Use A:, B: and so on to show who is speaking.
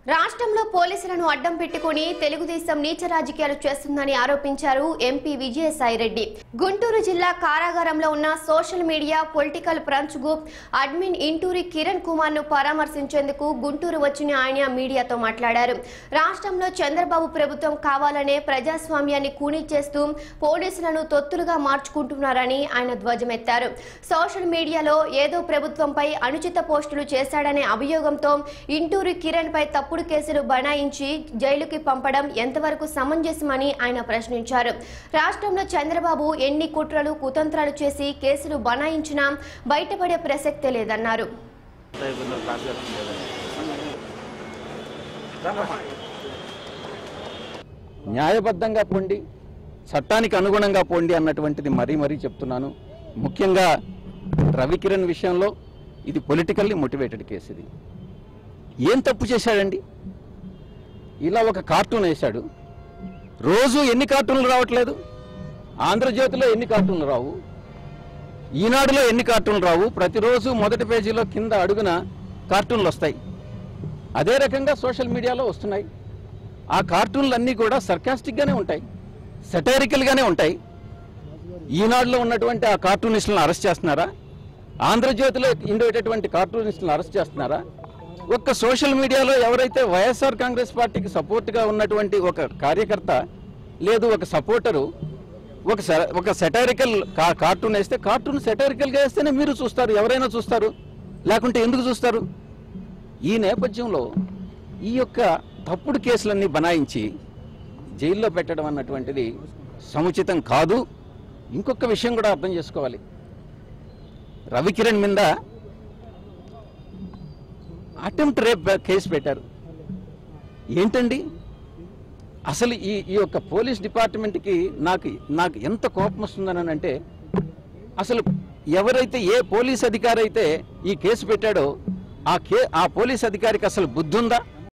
A: రాష్ట్రంలో పోలీసులను అడ్డం పెట్టుకుని తెలుగుదేశం నీచ రాజకీయాలు చేస్తుందని ఆరోపించారు ఎంపీ విజయసాయిరెడ్డి గుంటూరు జిల్లా కారాగారంలో ఉన్న social media political front group admin Inturi Kiran Kumar ను పరామర్శించేందుకు గుంటూరు వచ్చిన ఆయన మీడియాతో మాట్లాడారు రాష్ట్రంలో చంద్రబాబు ప్రభుత్వం కావాలనే ప్రజాస్వామ్యాన్ని కూనీ చేస్తూ పోలీసులను తొత్తులుగా మార్చుకుంటున్నారని ఆయన ధ్వజమెత్తారు సోషల్ మీడియాలో ఏదో ప్రభుత్వంపై అనుచిత పోస్టులు చేశాడనే అభియోగంతో ఇంటూరి కిరణ్ పై తప్పుడు కేసులు బనాయించి జైలుకి పంపడం ఎంతవరకు సమంజసమని ఆయన ప్రశ్నించారు రాష్ట్రంలో చంద్రబాబు ఎన్ని కుట్రలు కుతంత్రాలు చేసి కేసులు బనాయించినా బయటపడే ప్రసక్తే లేదన్నారు
B: న్యాయబద్ధంగా పొండి చట్టానికి అనుగుణంగా పొండి అన్నటువంటిది మరీ మరీ చెప్తున్నాను ముఖ్యంగా రవికిరణ్ విషయంలో ఇది పొలిటికల్లీ మోటివేటెడ్ కేసు ఇది ఏం తప్పు చేశాడండి ఇలా ఒక కార్టూన్ వేశాడు రోజు ఎన్ని కార్టూన్లు రావట్లేదు ఆంధ్రజ్యోతిలో ఎన్ని కార్టూన్లు రావు ఈనాడులో ఎన్ని కార్టూన్లు రావు ప్రతిరోజు మొదటి పేజీలో కింద అడుగున కార్టూన్లు వస్తాయి అదే రకంగా సోషల్ మీడియాలో వస్తున్నాయి ఆ కార్టూన్లు అన్నీ కూడా sarcastic గానే ఉంటాయి సెటైరికల్ గానే ఉంటాయి ఈనాడులో ఉన్నటువంటి ఆ కార్టూనిస్టులను అరెస్ట్ చేస్తున్నారా ఆంధ్రజ్యోతిలో ఉండేటటువంటి కార్టూనిస్టులను అరెస్ట్ చేస్తున్నారా ఒక్క సోషల్ మీడియాలో ఎవరైతే వైఎస్ఆర్ కాంగ్రెస్ పార్టీకి సపోర్ట్గా ఉన్నటువంటి ఒక కార్యకర్త లేదు ఒక సపోర్టరు ఒక సె- ఒక సెటైరికల్ కార్టూన్ వేస్తే కార్టూన్ సెటైరికల్గా వేస్తేనే మీరు చూస్తారు ఎవరైనా చూస్తారు లేకుంటే ఎందుకు చూస్తారు ఈ నేపథ్యంలో ఈ యొక్క తప్పుడు కేసులన్నీ బనాయించి జైల్లో పెట్టడం అన్నటువంటిది సముచితం కాదు ఇంకొక విషయం కూడా అర్థం చేసుకోవాలి రవికిరణ్ మీద అటెంప్ట్ రేప్ కేసు పెట్టారు ఏంటండి అసలు ఈ ఈ యొక్క పోలీస్ డిపార్ట్మెంట్కి నాకు నాకు ఎంత కోపం వస్తుందని అంటే అసలు ఎవరైతే ఏ పోలీస్ అధికారి అయితే ఈ కేసు పెట్టాడో ఆ కే ఆ పోలీస్ అధికారికి అసలు బుద్ధి ఉందా